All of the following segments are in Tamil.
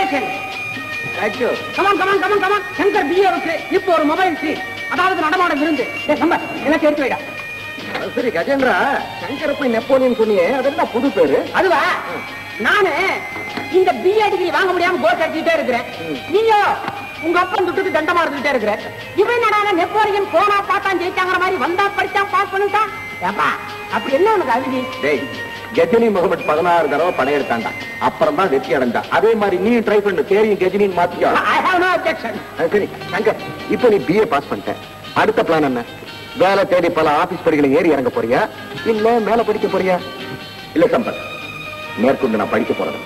Congratulation come on come on come on come on Shankar பிஏவுக்கு இப்போ ஒரு மொபைல் சீட் அதாவது நடமாட விருந்து டேய் சம்பத் எல்லாத்தையும் எடுத்து வைடா அது சரி கஜேந்திரா சங்கர போய் நெப்போலியன் சொன்னியே அது என்ன புது பேரு அதுவா நானு இந்த பிஏ டிகிரி வாங்க முடியாம போர் அடிச்சுட்டே இருக்கிறேன் நீயோ உங்க அப்பன் துட்டுக்கு தண்டமா இருந்துட்டே இருக்கிற இவன் என்னடா நெப்போலியன் போனா பார்த்தான் ஜெயிச்சாங்கிற மாதிரி வந்தா படிச்சான் பாஸ் பண்ணிட்டான் ஏப்பா அப்படி என்ன உனக்கு அழுதி டேய் கஜினி முகமது பதினாறு தடவை படையெடுத்தாண்டா அப்புறம் தான் வெற்றி அடைஞ்சா அதே மாதிரி நீ ட்ரை பண்ணு தேரியும் கஜினின்னு மாத்திக்கோ ஐ ஹாவ் நோ அப்ஜெக்ஷன் அது சரி சங்கர் இப்போ நீ பிஏ பாஸ் பண்ணிட்ட அடுத்த பிளான் என்ன வேலை தேடி பல ஆபீஸ் படிகளை ஏறி இறங்க போறியா இல்ல மேல படிக்க போறியா இல்ல சம்பத் மேற்கொண்டு நான் படிக்க போறது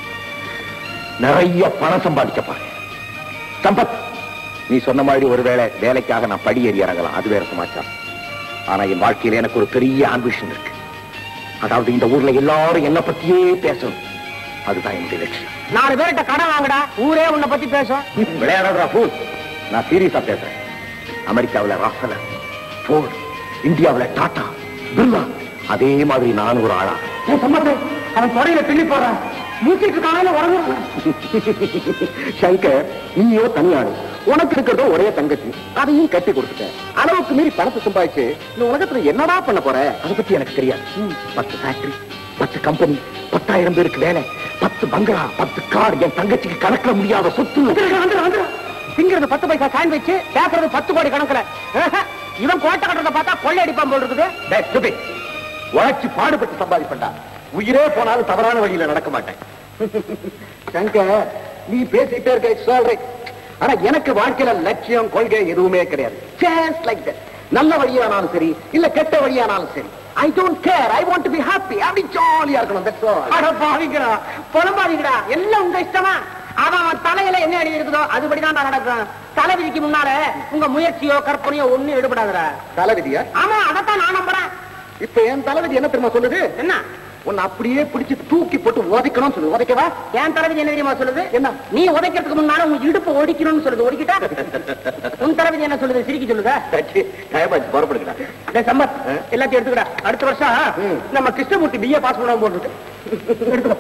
நிறைய பணம் சம்பாதிக்க போறேன் சம்பத் நீ சொன்ன மாதிரி ஒருவேளை வேலைக்காக நான் படி ஏறி இறங்கலாம் அது வேற சமாச்சாரம் ஆனா என் வாழ்க்கையில எனக்கு ஒரு பெரிய ஆம்பிஷன் இருக்கு அதாவது இந்த ஊர்ல எல்லாரும் என்ன பத்தியே பேசணும் அதுதான் என்னுடைய லட்சியம் நாலு பேர்கிட்ட கடன் வாங்கடா ஊரே உன்னை பத்தி பேசும் விளையாடுறா ஃபூல் நான் சீரியஸா பேசுறேன் அமெரிக்காவுல ராஃபல ஃபோர்ட் இந்தியாவுல டாடா பிர்லா அதே மாதிரி நானும் ஒரு ஆளா ஏய் சம்பத் அவன் தொடையில பிள்ளி போறான் மூச்சிட்டு இருக்கான உறங்குறான் சங்கர் நீயோ தனியாளு உனக்கு இருக்கிறதோ ஒரே தங்கச்சி அதையும் கட்டி கொடுத்துட்ட அளவுக்கு மீறி பணத்தை சம்பாதிச்சு இந்த உலகத்துல என்னடா பண்ண போற அதை பத்தி எனக்கு தெரியாது பத்து ஃபேக்டரி பத்து கம்பெனி பத்தாயிரம் பேருக்கு வேலை பத்து பங்களா பத்து கார் என் தங்கச்சிக்கு கணக்கிட முடியாத சொத்து திங்கிறது பத்து பைசா சாண்ட்விச் பேசுறது பத்து கோடி கணக்குல ஆஹா, இவன் கோட்டை கட்டுறத பார்த்தா கொள்ளை அடிப்பான் போல் இருக்குது டேய், stupid. உழைச்சு பாடுபட்டு சம்பாதிப்பண்டா உயிரே போனாலும் தவறான வழியில நடக்க மாட்டேன் சங்கர் நீ பேசிட்டே இருக்க இட்ஸ் ஆல் ரைட் ஆனா எனக்கு வாழ்க்கையில லட்சியம் கொள்கை எதுவுமே கிடையாது ஜஸ்ட் லைக் தட் நல்ல வழியானாலும் சரி இல்ல கெட்ட வழியானாலும் சரி I don't care I want to be happy அப்படி ஜாலியா இருக்கணும் தட்ஸ் ஆல் அட பாவிக்கிறா புலம்பாதீங்கடா எல்லாம் உங்க இஷ்டமா அவன் அவன் தலையில என்ன எழுதி இருக்குதோ அதுபடிதான் நடக்கும் தலைவிதிக்கு முன்னால உங்க முயற்சியோ கற்பனையோ ஒண்ணும் எடுபடாதுடா தலைவிதியா ஆமா அதைத்தான் நான் நம்புறேன் இப்ப என் தலைவிதி என்ன தெரியுமா சொல்லுது என்ன உன்னை அப்படியே பிடிச்சு தூக்கி போட்டு உதைக்கணும்னு சொல்லு உதைக்கவா என் தலைவிதி என்ன தெரியுமா சொல்லுது என்ன? நீ உதைக்கிறதுக்கு முன்னால உன் இடுப்பு ஒடிக்கணும்னு சொல்லுது ஒடிக்கிட்டா உன் தலைவிதி என்ன சொல்லுது சிரிக்க சொல்லுதா டயமாச்சு புறப்படுங்கடா டேய் சம்பத் ஆ? எல்லாத்தையும் எடுத்துக்கடா அடுத்த வருஷம் ம். நம்ம கிருஷ்ணமூர்த்தி பிஏ பாஸ் பண்ண போட்டுட்டு எடுத்துக்கோ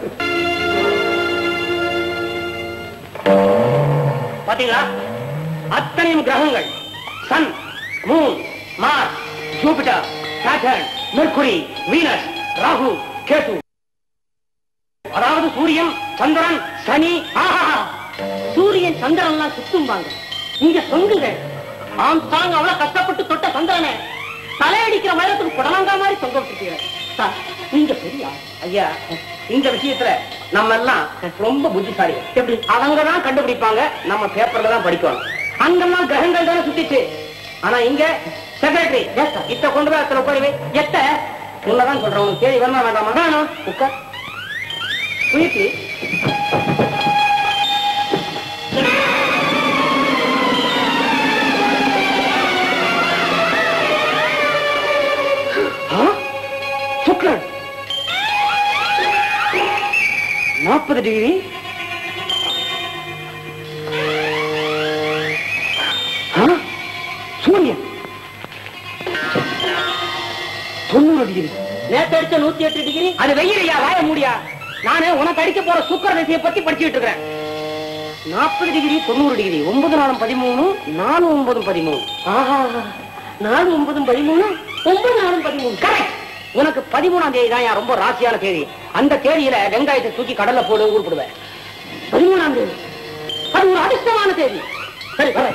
பாத்தீங்களா அத்தனையும் கிரகங்கள் sun moon Mars Jupiter Saturn Mercury Venus Rahu Ketu அதாவது சூரியன் சந்திரன் சனி ஆஹா சூரியன் சந்திரன் எல்லாம் சுத்தும்பாங்க இங்க சொங்குங்க ஆம் தாங்க அவ்வளவு கஷ்டப்பட்டு தொட்ட சந்திரனை தலையடிக்கிற மரத்துக்கு புடலங்கா மாதிரி தொங்க விட்டுருக்கீங்க சார், நீங்க பெரிய ஆள். ஐயா இந்த விஷயத்துல நம்ம எல்லாம் ரொம்ப புத்திசாலி எப்படி அவங்க தான் கண்டுபிடிப்பாங்க நம்ம பேப்பர்ல தான் படிக்கணும் அங்கெல்லாம் கிரகங்கள் தானே சுத்திச்சு ஆனா இங்க செக்ரட்டரி இத்த கொண்டு போய் அத்தனை உட்காரி வை. எத்த உன்னதான் சொல்றேன் உனக்கு தேடி வரணும் வேண்டாமா வேணும் உட்கார் உயிர்த்தி சுக்ரன் நாற்பது டிகிரி ஆ? சூரியன் தொண்ணூறு டிகிரி நேத்து அடிச்ச நூத்தி எட்டு டிகிரி அது வெயிலையா வாய மூடியா நானு உனக்கு அடிக்க போற சுக்கர திசையை பத்தி படிச்சுட்டு இருக்கிறேன் நாற்பது டிகிரி தொண்ணூறு டிகிரி ஒன்பது நாளும் பதிமூணு நாலு ஒன்பதும் பதிமூணு ஆஹா நாலு ஒன்பதும் பதிமூணு ஒன்பது நாளும் பதிமூணு கரெக்ட் உனக்கு பதிமூணாம் தேதி தான் ரொம்ப ராசியான தேதி அந்த தேதியில வெங்காயத்தை தூக்கி கடல்ல போடு ஊர்படுவேன் பதிமூணாம் தேதி அது ஒரு அதிர்ஷ்டமான தேதி சரி வரேன்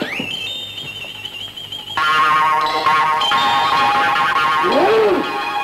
உம்.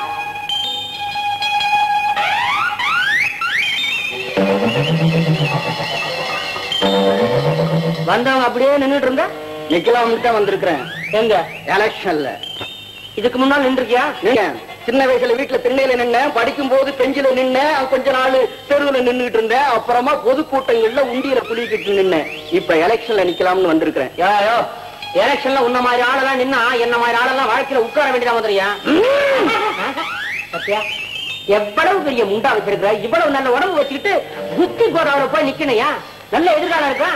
வந்தவங்க அப்படியே நின்னுட்டு இருந்தா நிக்கலாம் தான் வந்திருக்கிறேன் எங்க எலெக்ஷன்ல இதுக்கு முன்னால் நின்றுக்கியா சின்ன வயசுல வீட்டுல திண்ணையில நின்னேன் படிக்கும் போது பெஞ்சில நின்னேன் கொஞ்ச நாள் தெருவுல நின்னுட்டு இருந்தேன் அப்புறமா பொதுக்கூட்டங்கள்ல உண்டியில குளிக்கிட்டு நின்னேன் இப்ப எலெக்ஷன்ல நிக்கலாம்னு வந்திருக்கிறேன் யோ எலெக்ஷன்ல உன்ன மாதிரி ஆளெல்லாம் நின்னா என்ன மாதிரி ஆளெல்லாம் வாழ்க்கையில உட்கார வேண்டியதா வந்துறியா சத்யா எவ்வளவு பெரிய முண்டா வச்சிருக்கிற இவ்வளவு நல்ல உடம்பு வச்சுக்கிட்டு புத்தி போறவரை போய் நிக்கணையா நல்ல எதிர்காலம் இருக்கா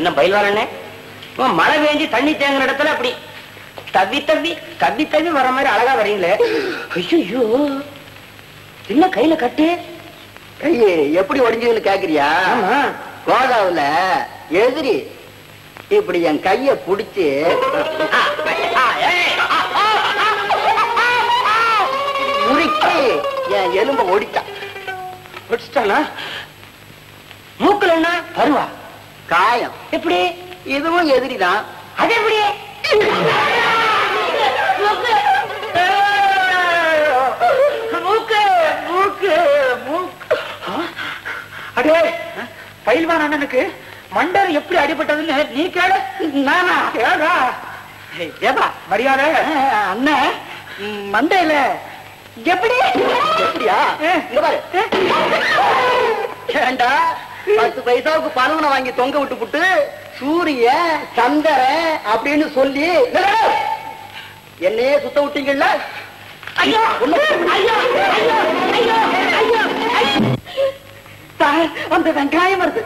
என்ன பயில்வாரண்ணே உன் மழை பெஞ்சு தண்ணி தேங்கின இடத்துல அப்படி தவி தவி தவி தவி வர மாதிரி அழகா வரீங்களே ஐயோ என்ன கையில கட்டு கையே எப்படி ஒடிஞ்சதுன்னு கேக்குறியா ஆமா கோதாவுல எதிரி இப்படி என் கைய புடிச்சு முறுக்கி என் எலும்ப ஒடிச்சான் பிடிச்சிட்டானா மூக்குல என்ன பருவா காயம் எப்படி இதுவும் எதிரிதான் அது எப்படி மூக்கு மூக்கு மூக்கு அடே பயில்வான் அண்ணனுக்கு மண்டர் எப்படி அடிபட்டதுன்னு நீ கேளு நானா கேளா ஏதா மரியாதை அண்ணன் மண்டையில எப்படி எப்படியா இங்க பாரு ஏண்டா பத்து பைசாவுக்கு பணவனை வாங்கி தொங்க விட்டு புட்டு சூரிய சந்திரன் அப்படின்னு சொல்லி என்னையே சுத்த விட்டீங்கல்ல ஐயோ ஐயோ ஐயோ ஐயோ ஐயோ சார், அந்த வெங்காயம் வருது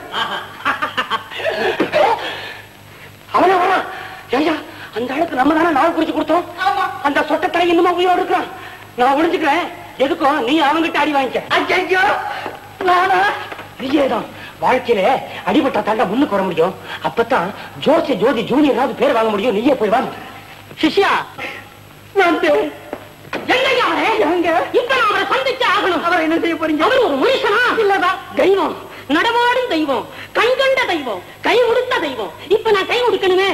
அவன அவனா ஐயா அந்த ஆளுக்கு நம்ம தானே நாள் குறிச்சு கொடுத்தோம் அந்த சொட்ட தலை இன்னுமா உயிரோடு இருக்கான் நான் ஒளிஞ்சுக்கிறேன் எதுக்கும் நீ அவங்கிட்ட அடி வாங்கிக்க ஐயோ நானா நீயேதான் வாழ்க்கையில அடிபட்டா தாண்டா முன்னுக்கு வர முடியும் அப்பதான் ஜோசி ஜோதி ஜூனியராவது பேர் வாங்க முடியும் நீயே போய் வாங்க சிஷ்யா வந்து என்னையா எங்க இப்ப நான் அவரை சந்திச்சு ஆகணும் அவர் என்ன செய்ய போறீங்க அவர் ஒரு மனுஷனா இல்லதா தெய்வம் நடமாடும் தெய்வம் கண்கண்ட தெய்வம் கை உடுத்த தெய்வம் இப்ப நான் கை உடுக்கணுமே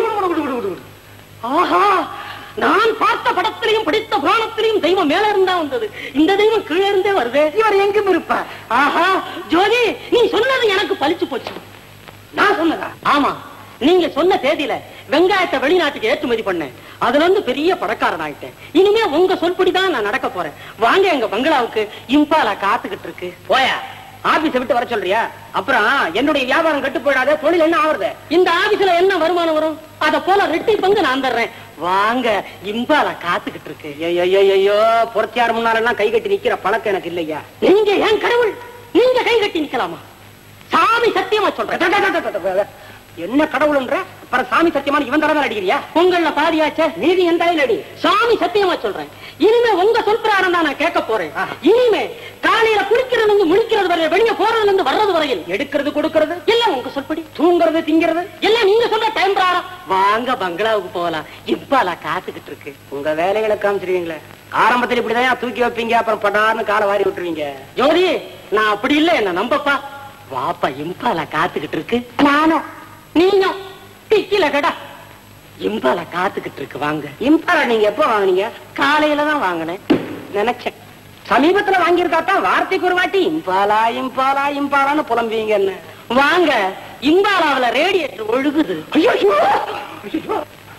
ஆஹா நான் பார்த்த படத்திலையும் படித்த புராணத்திலையும் தெய்வம் மேல இருந்தா வந்தது இந்த தெய்வம் கீழே இருந்தே வருது இவர் எங்கும் இருப்பார் ஆஹா ஜோதி நீ சொன்னது எனக்கு பலிச்சு போச்சு நான் சொன்னதா ஆமா நீங்க சொன்ன தேதியில வெங்காயத்தை வெளிநாட்டுக்கு ஏற்றுமதி பண்ணேன் அதுல இருந்து பெரிய பணக்காரன் ஆயிட்டேன் இனிமே உங்க சொல்படிதான் நான் நடக்க போறேன் வாங்க எங்க பங்களாவுக்கு இம்பாலா காத்துக்கிட்டு இருக்கு போயா ஆபீஸ விட்டு வர சொல்றியா அப்புறம் என்னுடைய வியாபாரம் கட்டு போயிடாத தொழில் என்ன ஆவறது இந்த ஆபீஸ்ல என்ன வருமானம் வரும் அத போல ரெட்டி பங்கு நான் தர்றேன் வாங்க இம்பாலா காத்துக்கிட்டு இருக்கு ஐயோ பொறத்தியார் முன்னால எல்லாம் கை கட்டி நிக்கிற பழக்கம் எனக்கு இல்லையா நீங்க ஏன் கடவுள் நீங்க கை கட்டி நிக்கலாமா சாமி சத்தியமா சொல்றேன் என்ன கடவுள்ன்ற அப்புறம் சாமி சத்தியமான இவன் தடவை அடிக்கிறியா உங்கள பாதியாச்சே நீதி என் தலையில அடி சாமி சத்தியமா சொல்றேன் இனிமே உங்க சொல் பிரகாரம் தான் நான் கேட்க போறேன் இனிமே காலையில குளிக்கிறது இருந்து முழிக்கிறது வரை வெளிய போறதுல இருந்து வர்றது வரையில் எடுக்கிறது கொடுக்கிறது எல்லாம் உங்க சொல்படி தூங்குறது திங்கிறது எல்லாம் நீங்க சொல்ற டைம் பிரகாரம் வாங்க பங்களாவுக்கு போகலாம் இப்பாலா காத்துக்கிட்டு இருக்கு உங்க வேலைகளை காமிச்சிருவீங்களே ஆரம்பத்துல இப்படிதான் தூக்கி வைப்பீங்க அப்புறம் படார்னு காலை வாரி விட்டுருவீங்க ஜோதி நான் அப்படி இல்ல என்ன நம்பப்பா வாப்பா இம்பாலா காத்துக்கிட்டு இருக்கு நானும் நீயும் டிக்கில கடா இம்பாலா காத்துக்கிட்டு இருக்கு வாங்க இம்பாலா நீங்க எப்போ வாங்குனீங்க காலையில தான் வாங்கினேன் நினைச்சேன் சமீபத்துல வாங்கியிருக்காத்தான் வார்த்தைக்கு ஒரு வாட்டி இம்பாலா இம்பாலா இம்பாலான்னு புலம்புவீங்கன்னு வாங்க இம்பாலாவுல ரேடியேட்டர் ஒழுகுது ஐயோ ஐயோ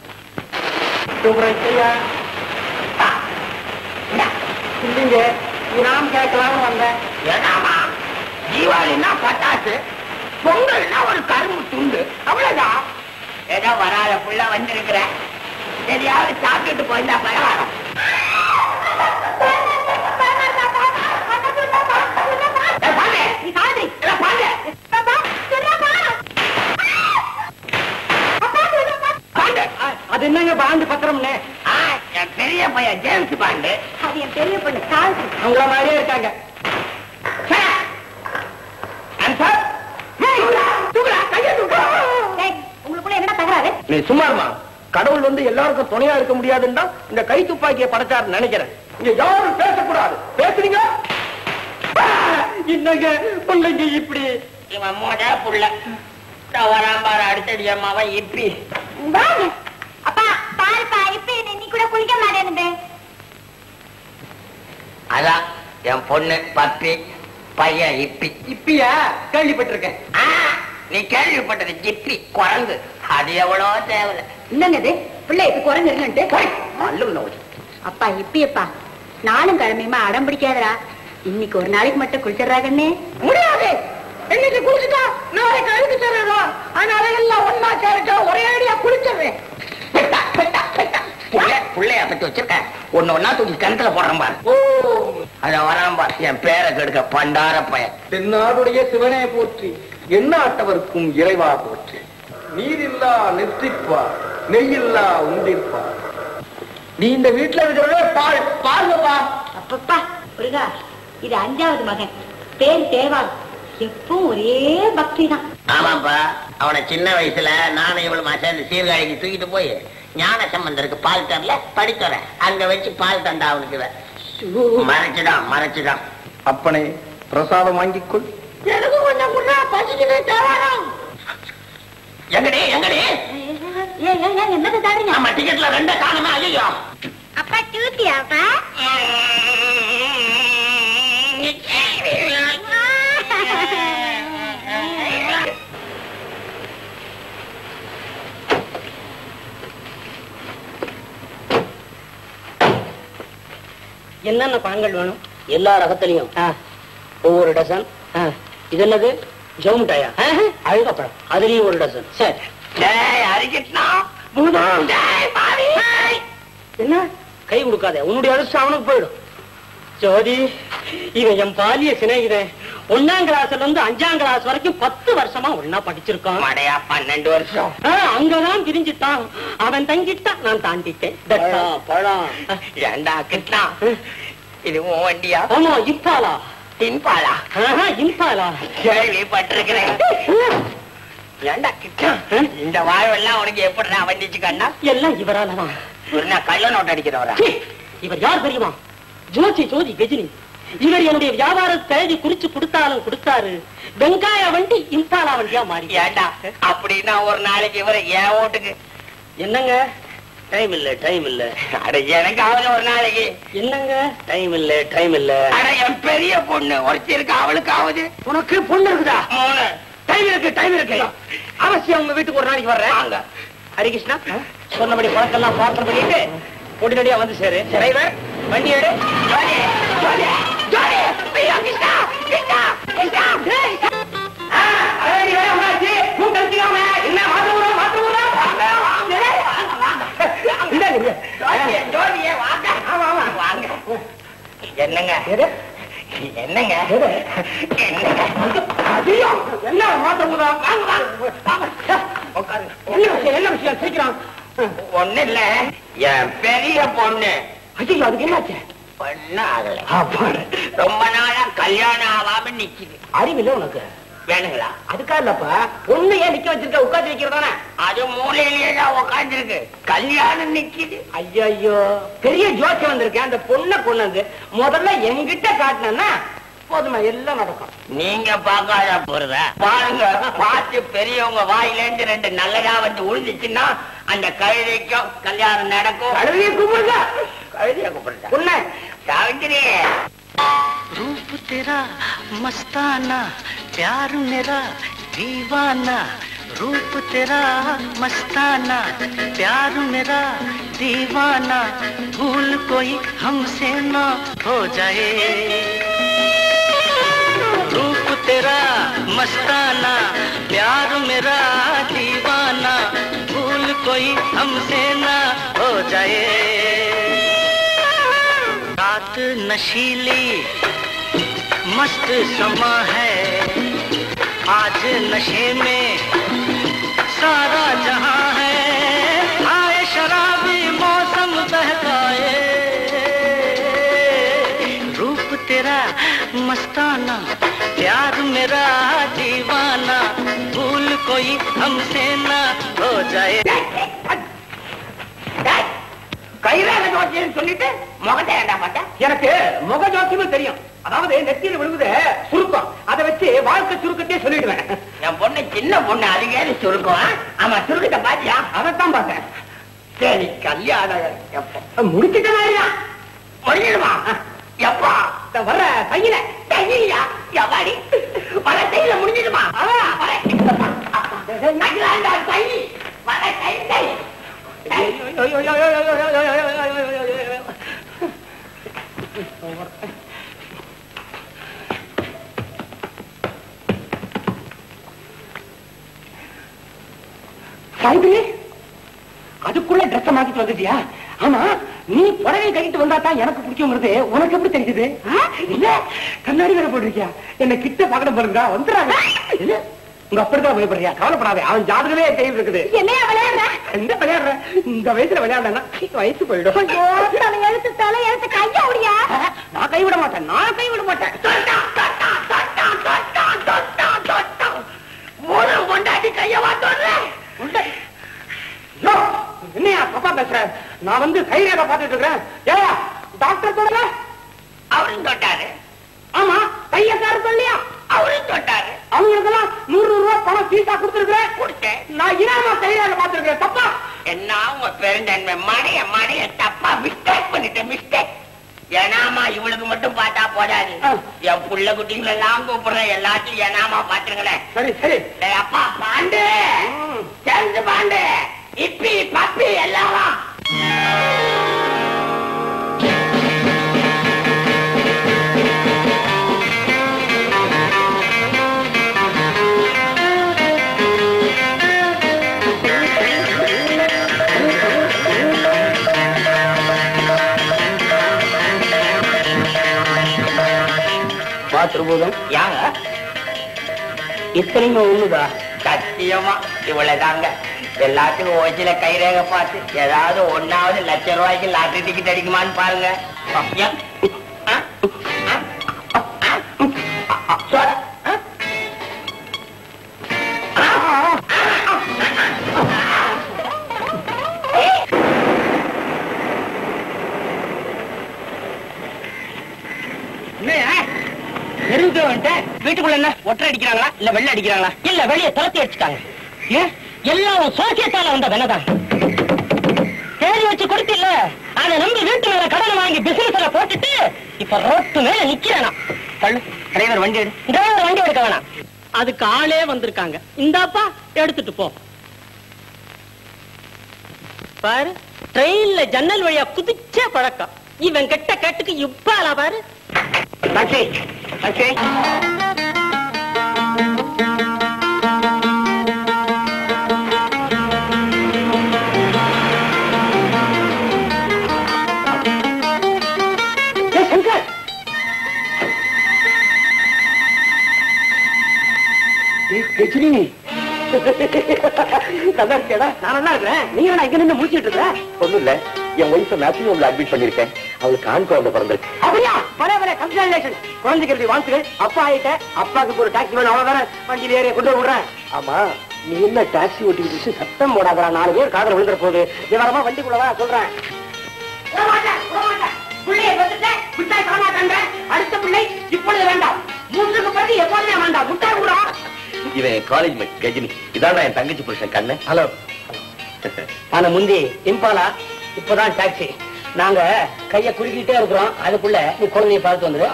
ஐயா இல்லைங்க நான் கேட்கலாம்னு வந்தேன் ஏனாமா தீபாவளினா பட்டாசு பொங்கல்னா ஒரு கரும்பு துண்டு அவ்வளவுதான் ஏதோ வராத புள்ள வந்திருக்கிற எதையாவது சாப்பிட்டுட்டு போயிருந்தா பரவாயில்ல ஏய், பாரு. ஏய், பாரு. பாண்டு. அது என்னங்க பாண்டு பத்திரம்னு ஆ, என் பெரிய பையன் ஜேம்ஸ் பாண்டு அது என் பெரிய பொண்ணு கால் அவங்கள மாதிரியே இருக்காங்க சார். ஆன்சர். ம், தூக்குடா, கையை தூக்கு. உங்களுக்குள்ள என்ன தகராறு நீ சும்மா இருமா கடவுள் வந்து எல்லாருக்கும் துணையா இருக்க முடியாதுன்னா இந்த கை துப்பாக்கியை படைச்சாருன்னு நினைக்கிறேன் இங்க யாரும் பேசக்கூடாது பேசுறீங்க என்னங்க பிள்ளைங்க இப்படி இவன் மோத புள்ள இதோ வரான் பாரு அடுத்தடி அம்மாவன் இப்பி வாங்க அப்பா பாருப்பா இப்ப என்ன நீ கூட குளிக்க மாட்டேன்னு அதான் என் பொண்ணு பப்பி பையன் இப்பி இப்பயா கேள்விப்பட்டிருக்கேன் ஆ, நீ கேள்விப்பட்டது ஜிப்பி குரங்கு அது எவ்வளோ தேவை என்னங்க இது பிள்ளை இப்ப குறைஞ்சிருக்கன்ட்டு மல்லும் நோய் அப்பா இப்பயப்பா நானும் கிழமையுமா அடம் பிடிக்காதடா இன்னைக்கு ஒரு நாளைக்கு மட்டும் குளிச்சிடுறாங்கன்னே முடியாது இன்னைக்கு குளிச்சுட்டா நாளைக்கு அழுக்கு தரணும் அதனால எல்லாம் ஒன்னா சேர்க்க ஒரே அடியா குளிச்சிடுறேன் புள்ளைய பத்தி வச்சிருக்க ஒண்ணு ஒன்னா தூக்கி கிணத்துல போடுறேன் பாரு அத வரான் பாரு என் பேரை கெடுக்க பண்டார பையன் தென்னாடுடைய சிவனே போற்றி என்ன ஆட்டவர்க்கும் இறைவா போற்றி நீரில்லா நெற்றிப்பார் நெய்யில்லா உண்டிருப்பார் நீ இந்த வீட்டுல இருக்கிறதே பால் பாருங்கப்பா அப்பப்பா முருகா இது அஞ்சாவது மகன் பேர் தேவால் எப்பவும் ஒரே பக்தி தான் ஆமாப்பா அவனை சின்ன வயசுல நானும் இவளுமா சேர்ந்து சீர்காழிக்கு தூக்கிட்டு போய் ஞான சம்பந்தருக்கு பால் தரல படித்துறேன் அங்க வச்சு பால் தண்டா அவனுக்கு இவ. மறைச்சுதான் மறைச்சுதான் அப்பனே பிரசாதம் வாங்கிக்கொள் எனக்கு கொஞ்சம் முன்னா பசிக்குது தேவாரம் எங்கடி எங்கடி ஏ ஏ ஏ என்னது தாடுங்க நம்ம டிக்கெட்ல ரெண்ட காணுமே ஐயோ அப்பா டூட்டியாப்பா என்னென்ன பழங்கள் வேணும் எல்லா ரகத்திலையும் ஒவ்வொரு டசன் இது என்னது ஜவுமிட்டாயா அழுக பழம் அதுலயும் ஒரு டசன் சரி என்ன கை கொடுக்காத உன்னுடைய அதிர்ஷ்டம் அவனுக்கு போயிடும் ஜோதி இவன் என் பாலிய சிநேகிதன் ஒன்னாம் கிளாஸ்ல இருந்து அஞ்சாம் கிளாஸ் வரைக்கும் பத்து வருஷமா ஒன்னா படிச்சிருக்கான் மடையா பன்னெண்டு வருஷம் ஆ, அங்கதான் பிரிஞ்சுட்டான் அவன் தங்கிட்டான் நான் தாண்டிட்டேன் That's all. பழம் ஏண்டா கிருஷ்ணா இது உன் வண்டியா ஆமா இப்பாலா தின்பாளா ஆஹா, இம்பாலா கேள்விப்பட்டிருக்கிறேன் ஏண்டா கிருஷ்ணா இந்த வாழ்வெல்லாம் உனக்கு எப்படி நான் வண்டிச்சு கண்ணா எல்லாம் இவராலதான் ஒரு நான் கள்ள நோட்டு அடிக்கிறவரா சீ, இவர் யார் தெரியுமா ஜோதி ஜோதி கஜினி இவர் என்னுடைய வியாபாரத்தை எழுதி குறிச்சு கொடுத்தாலும் கொடுத்தாரு வெங்காய வண்டி இம்பாலா வண்டியா மாறி ஏண்டா அப்படின்னா ஒரு நாளைக்கு இவரை ஏன் ஓட்டுக்கு என்னங்க டைம் இல்ல டைம் இல்ல அட எனக்கு அவரு ஒரு நாளைக்கு என்னங்க டைம் இல்ல டைம் இல்ல அட என் பெரிய பொண்ணு ஒருத்தி இருக்கு அவளுக்கு ஆகுது உனக்கு பொண்ணு இருக்குதா மூணு டைம் இருக்கு டைம் இருக்கு அவசியம் உங்க வீட்டுக்கு ஒரு நாளைக்கு வர்றேன் வாங்க. ஹரிகிருஷ்ணா சொன்னபடி பழக்கெல்லாம் பார்சல் பண்ணிட்டு உடனடியா வந்து சேரு டிரைவர் வண்டி எடு ஜோதி, ஜோதி, ஜோதி, ஐயோ, கிருஷ்ணா, கிருஷ்ணா, கிருஷ்ணா. ஆ, அழகி வேலை உண்டாச்சு. பூ கழிச்சுக்காம. என்ன மாத்த ஊரா, மாத்த ஊரா? இந்தாங்க, இங்க. ஜோதியே, ஜோதியே, வாங்க. ஆமா, ஆமா. வாங்க. என்னங்க எது? என்னங்க எது? என்னங்க ஐயோ, என்ன மாத்த ஊரா? வாங்க, வாங்க, வாங்க. உட்காருங்க. என்ன விஷயம், என்ன விஷயம் சீக்கிரம் ஒண்ணு இல்ல என் பெரிய பொண்ணு ஐயோ அதுக்கு என்னாச்சு பொண்ணு ஆகல அப்பாடு. ரொம்ப நாளா கல்யாணம் ஆகாம நிக்குது அறிவில்ல உனக்கு வேணுங்களா அதுக்கா இல்லப்பா பொண்ணு ஏன் நிக்க வச்சிருக்க உட்காந்து வைக்கிறதானே அது மூலையிலேயே தான் உட்காந்துருக்கு கல்யாணம் நிக்குது ஐயோ பெரிய ஜோசி வந்திருக்கேன் அந்த பொண்ணை கொண்டு வந்து முதல்ல என்கிட்ட காட்டினா போதுமா எல்லாம் நடக்கும் நீங்க பார்க்காத போறத பாருங்க பார்த்து பெரியவங்க வாயிலேந்து ரெண்டு நல்லதா வந்து உழுந்துச்சுன்னா அந்த கழுதைக்கும் கல்யாணம் நடக்கும் கழுவிய கூப்பிடுங்க கழுதைய கூப்பிடுறா பொண்ணு சாவித்திரி रूप तेरा मस्ताना प्यार मेरा दीवाना रूप तेरा मस्ताना प्यार मेरा दीवाना भूल कोई हमसे ना हो जाए रूप तेरा मस्ताना प्यार मेरा दीवाना भूल कोई हमसे ना हो जाए रात नशीली मस्त समा है आज नशे में सारा जहां है आए शराबी मौसम बहकाए रूप तेरा मस्ताना प्यार मेरा दीवाना भूल कोई हमसे ना हो जाए கைராக ஜோசியம் சொல்லிட்டு முகத்தை ஏண்டா பார்த்தா எனக்கு முக ஜோசியமும் தெரியும் அதாவது நெத்தியில விழுகுது சுருக்கம் அதை வச்சு வாழ்க்கை சுருக்கத்தையே சொல்லிடுவேன் என் பொண்ணு சின்ன பொண்ணு அதுக்கே சுருக்கம் ஆமா சுருக்கத்தை பாத்தியா அதைத்தான் பார்த்தேன் சரி கல்யாணம் எப்போ முடிச்சுட்டா இல்லையா முடிஞ்சிடுமா எப்பா இந்த வர்ற தையில தையிலையா எவாடி வர தையில முடிஞ்சிடுமா வர அகிலாண்டா தை வர தை தை தை. சாய்பிரி அதுக்குள்ள ட்ரெஸ் மாத்திட்டு வந்துட்டியா ஆமா நீ புடவை கட்டிட்டு வந்தா தான் எனக்கு பிடிக்குங்கிறது உனக்கு எப்படி தெரிஞ்சது இல்ல கண்ணாடி வேற போட்டிருக்கியா என்ன கிட்ட பாக்கணும் பாருங்க வந்துடுறாங்க இல்ல உங்க அப்படிதான் பயப்படுறியா கவலைப்படாதே அவன் ஜாதகமே என் கையில் இருக்குது என்னையா விளையாடுற எந்த விளையாடுற இந்த வயசுல விளையாடுனா வயசு போயிடும் ஐயோ தலை எழுத்து தலை எழுத்து கையா முடியா நான் கைவிட மாட்டேன் நான் கைவிட மாட்டேன் ஒரு கொண்டாடி கைய வாத்தோடுறேன் யோ, என்னையா தப்பா பேசுற நான் வந்து கைரேகை பார்த்துட்டு இருக்கிறேன் ஏயா டாக்டர் சொல்லல அவரும் தொட்டாரு ஆமா கையக்காரர் சொல்லியா அவரும் தொட்டாரு அவங்களுக்கெல்லாம் நூறு நூறு ரூபாய் பணம் ஃபீஸா கொடுத்துருக்கிறேன் கொடுத்தேன் நான் இனாமா கைரேகை பார்த்துருக்கிறேன் தப்பா என்ன உங்க பெருந்தன்மை மடைய மடைய தப்பா மிஸ்டேக் பண்ணிட்டேன் மிஸ்டேக் ஏனாமா இவளுக்கு மட்டும் பார்த்தா போதாது ஆ. என் புள்ள குட்டிங்களை எல்லாம் கூப்பிடுறேன் எல்லாத்தையும் ஏனாமா பாத்துருங்களேன் சரி சரி டேய் அப்பா பாண்டு சேர்ந்து பாண்டு இப்பி பப்பி எல்லாரும் பாத்திருபூதம் யாங்க இத்தனையும் ஒண்ணுதா சத்தியமா இவ்வளவுதாங்க எல்லாத்துக்கும் ஓச்சில கைரேகை பார்த்து ஏதாவது ஒன்னாவது லட்சம் ரூபாய்க்கு லாட்டரி டிக்கெட் அடிக்குமான்னு பாருங்க ஏன்? ஆ? ஆ? ஆ? ஆ? சொல். ஆ? நெருங்க வந்துட்டு வீட்டுக்குள்ள என்ன ஒற்றை அடிக்கிறாங்களா இல்ல வெள்ளை அடிக்கிறாங்களா இல்ல வெளியே துரத்தி அடிச்சுட்டாங்க ஏன் எல்லாம் சோசியத்தால வந்த வெனதான் தேடி வச்சு கொடுத்தில்ல அதை நம்பி வீட்டு மேல கடன் வாங்கி பிசினஸ்ல போட்டுட்டு இப்ப ரோட்டு மேல நிக்கிறானா தள்ளு டிரைவர் வண்டி எடு டிரைவர் வண்டி எடுக்க வேணாம் அதுக்கு ஆளே வந்திருக்காங்க இந்தாப்பா எடுத்துட்டு போ பாரு ட்ரெயின்ல ஜன்னல் வழியா குதிச்ச பழக்கம் இவன் கெட்ட கட்டுக்கு இப்பாலா பாரு டாக்ஸி டாக்ஸி ஏய், சங்கர் ஏய், கெஜ்ரி. நல்லா இருக்கியாடா? நான் நல்லா இருக்கிறேன். நீங்க என்னடா இங்க நின்னு முழிச்சிட்டு இருக்க? ஒண்ணும் இல்ல என் ஒய்ஃப நர்சிங் ஹோம்ல அட்மிட் பண்ணிருக்கேன் அவளுக்கு ஆண் குழந்தை பிறந்திருக்கு அப்படியா? வரே, வரே, congratulations. குழந்தைக்கு எப்படி வாழ்த்துக்கள். அப்பா ஆயிட்ட. அப்பாவுக்கு இப்ப ஒரு டாக்ஸி வேணும் அவ்வளவுதானே வண்டியில ஏறி கொண்டு போய் விடுறேன் ஆமா நீ என்ன டாக்ஸி ஓட்டிக்கிட்டு சத்தம் போடாதடா நாலு பேர் காதல விழுந்துற போகுது விவரமா வண்டிக்குள்ள வா சொல்றேன் பிள்ளையை வந்துட்டேன் மிட்டாய் தரமாட்டேன் அடுத்த பிள்ளை இப்பொழுது வேண்டாம் மூன்றுக்கு பிறகு எப்போதுமே வேண்டாம் முட்டாய் கூட இவன் காலேஜ் மேட் கஜினி இதான் என் தங்கச்சி புருஷன் கண்ணு ஹலோ ஆனா முந்தி இம்பாலா இப்பதான் டாக்ஸி நாங்க கைய குறுக்கிட்டே இருக்கிறோம் அதுக்குள்ள நீ குழந்தைய பார்த்து வந்துரு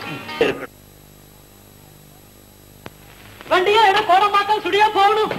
வண்டியா என போட மாட்டோம் சுடியா போகணும்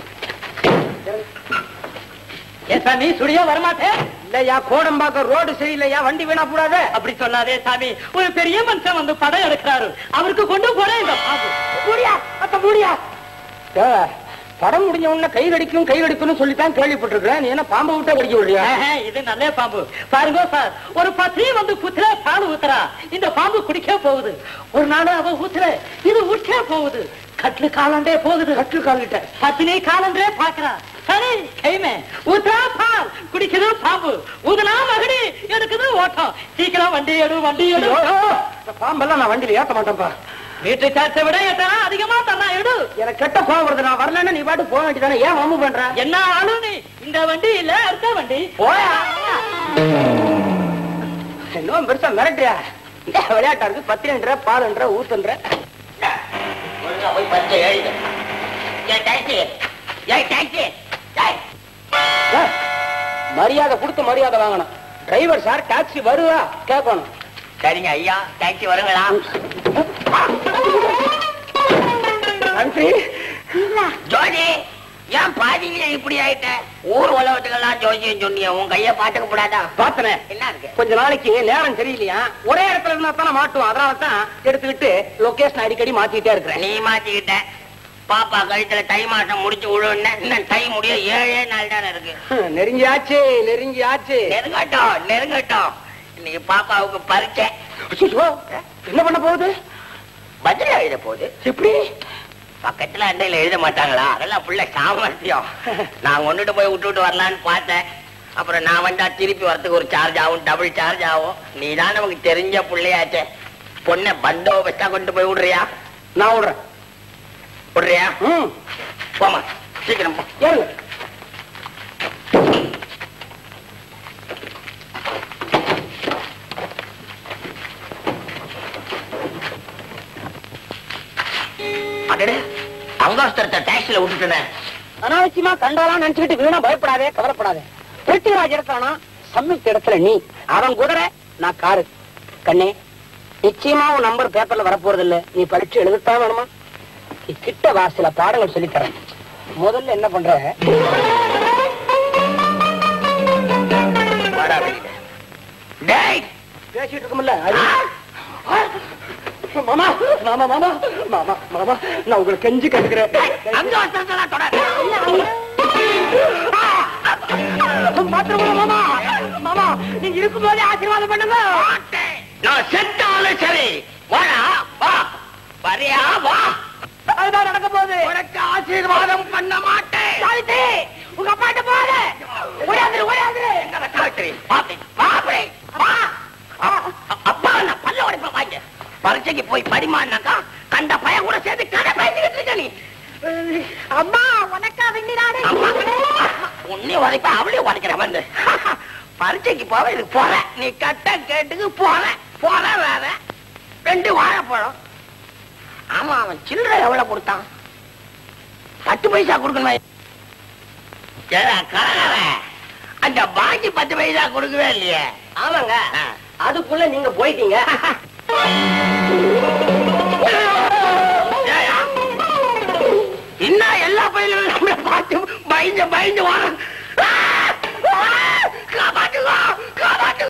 ஏன் சாமி சுடியா வரமாட்டேன் இல்லையா கோடம்பாக்கம் ரோடு சரியில்லையா வண்டி வீணா கூடாது அப்படி சொல்லாதே சாமி ஒரு பெரிய மனுஷன் வந்து படம் எடுக்கிறாரு அவருக்கு கொண்டு போறேன் இந்த பாம்பு முடியா அத்த முடியா படம் முடிஞ்ச உடனே கை கடிக்கும் கை கடிக்கும்னு சொல்லித்தான் கேள்விப்பட்டிருக்கிறேன் நீ என்ன பாம்பை விட்டா கடிக்க விடுறியா இது நல்ல பாம்பு பாருங்க சார் ஒரு பத்னி வந்து குத்துற பால் ஊத்துறா இந்த பாம்பு குடிக்க போகுது ஒரு நாள் அவ ஊத்துற இது உச்சே போகுது கட்லு காலண்டே போகுது கட்லு காலிட்ட பத்தினி காலண்டே பாக்குறா சரி கைமே ஊத்துறா பால் குடிக்குது பாம்பு ஊதுனா மகடி எடுக்குது ஓட்டம் சீக்கிரம் வண்டி எடு வண்டி எடு பாம்பெல்லாம் நான் வண்டியில ஏத்த மாட்டேன்ப்பா வீட்டு சார்ஜை விட எட்டனா அதிகமா தரா எடு எனக்கு கெட்ட கோவம் வருது நான் வரலன்னு நீ பாட்டு போக வேண்டியதானே ஏன் வம்பு பண்ற என்ன ஆளு நீ இந்த வண்டி இல்ல அடுத்த வண்டி போயா இன்னும் பெருசா மிரட்டியா விளையாட்டா இருக்கு பத்துன்ற பாலுன்ற ஊத்துன்ற ஒழுங்கா போய் பத்து எழுது ஏய் டாக்ஸி ஏய் டாக்ஸி ஏய் ஏய், மரியாதை கொடுத்து மரியாதை வாங்கணும் டிரைவர் சார் டாக்ஸி வருவா கேட்கணும் சரிங்க ஐயா டாக்ஸி வருங்களா நன்றி ஜோதி ஏன் பாதியில இப்படி ஆயிட்ட ஊர் உலகத்துக்கெல்லாம் ஜோசியம் சொன்னிய உன் கைய பாத்துக்க கூடாதா பார்த்தனே என்ன இருக்கு கொஞ்ச நாளைக்கு நேரம் சரியில்லையா ஒரே இடத்துல இருந்தா தானே மாட்டுவோம் அதனால தான் எடுத்துக்கிட்டு லொகேஷன் அடிக்கடி மாத்திட்டே இருக்கிறேன் நீ மாத்திக்கிட்ட பாப்பா கழுத்துல தை மாசம் முடிச்சு விழுன்னு இன்னும் தை முடிய ஏழே நாள் தானே இருக்கு நெருங்கியாச்சு நெருங்கியாச்சு நெருங்கட்டும் நெருங்கட்டும் இன்னைக்கு பாப்பாவுக்கு பரீட்சை அச்சச்சோ, என்ன பண்ண போகுது பதில் எழுத போகுது எப்படி பக்கத்துல அண்டையில எழுத மாட்டாங்களா அதெல்லாம் புள்ள சாமர்த்தியம் நான் கொண்டுட்டு போய் விட்டுட்டு வரலான்னு பார்த்தேன் அப்புறம் நான் வந்தா திருப்பி வரதுக்கு ஒரு சார்ஜ் ஆகும் டபுள் சார்ஜ் ஆகும் நீ தான் நமக்கு தெரிஞ்ச புள்ளையாச்சே பொண்ணை பந்தோபஸ்தா கொண்டு போய் விடுறியா நான் விடுறேன் விடுறியா ம் போமா சீக்கிரம் போ ஏறுங்க அடடே அங்கஸ்தரத்தை டாக்ஸில விட்டுட்டேன் அனாவசியமா கண்டாலாம் நினைச்சுக்கிட்டு வீணா பயப்படாதே கவலைப்படாதே பிருத்திவிராஜ் இடத்துலனா சம்யுக்த இடத்துல நீ அவன் குதிரை நான் காரு கண்ணே நிச்சயமா உன் நம்பர் பேப்பர்ல வரப்போறது இல்ல நீ பரீட்சை எழுதத்தான் வேணுமா நீ கிட்ட வா சில பாடங்கள் சொல்லித் தரேன் முதல்ல என்ன பண்ற வாடா வெளியில. டேய் பேசிட்டு இருக்கோம்ல அது- மாமா மாமா மாமா மாமா மாமா நான் உங்களை கெஞ்சி கட்டுக்கிறேன் அங்கஸ்தரத்தெல்லாம் தொடாத. மாத்திரம் மாமா மாமா நீங்க இருக்கும்போதே ஆசீர்வாதம் பண்ணுங்க நான் செத்தாலும் சரி வாடா வா வரியா வா அதுதான் நடக்க போகுது உனக்கு ஆசீர்வாதம் பண்ண மாட்டேன் சாவித்ரி உங்க அப்பாட்ட போகாத ஓடியாந்துரு ஓடியாந்துரு எங்க சாவித்திரி பாப்பி பாப்பி வா அ- அப்பா நான் பல்ல உடைப்ப வாங்க பரீட்சைக்கு போய் படிமான்னாக்கா கண்ட பையன் கூட சேர்த்து கடை பேசிக்கிட்டு இருக்க நீ அம்மா உனக்கா வெண்ணிராடு அம்மா, உன்னையும் உதைப்ப அவளையும் உதைக்கிற வந்து பரீட்சைக்கு போவ இது போற நீ கட்ட கேட்டுக்கு போற போற வேற ரெண்டு வாழைப்பழம் ஆமா அவன் சில்லறை எவ்வளவு கொடுத்தான் பத்து பைசா கொடுக்கணுமா ஏடா, கரகரன், அந்த பாக்கி பத்து பைசா கொடுக்கவே இல்லையே ஆமாங்க ஆ. அதுக்குள்ள நீங்க போயிட்டீங்க ஏயா? என்ன எல்லா பையிலும் நம்மளை பார்த்து பயந்து பயந்து வர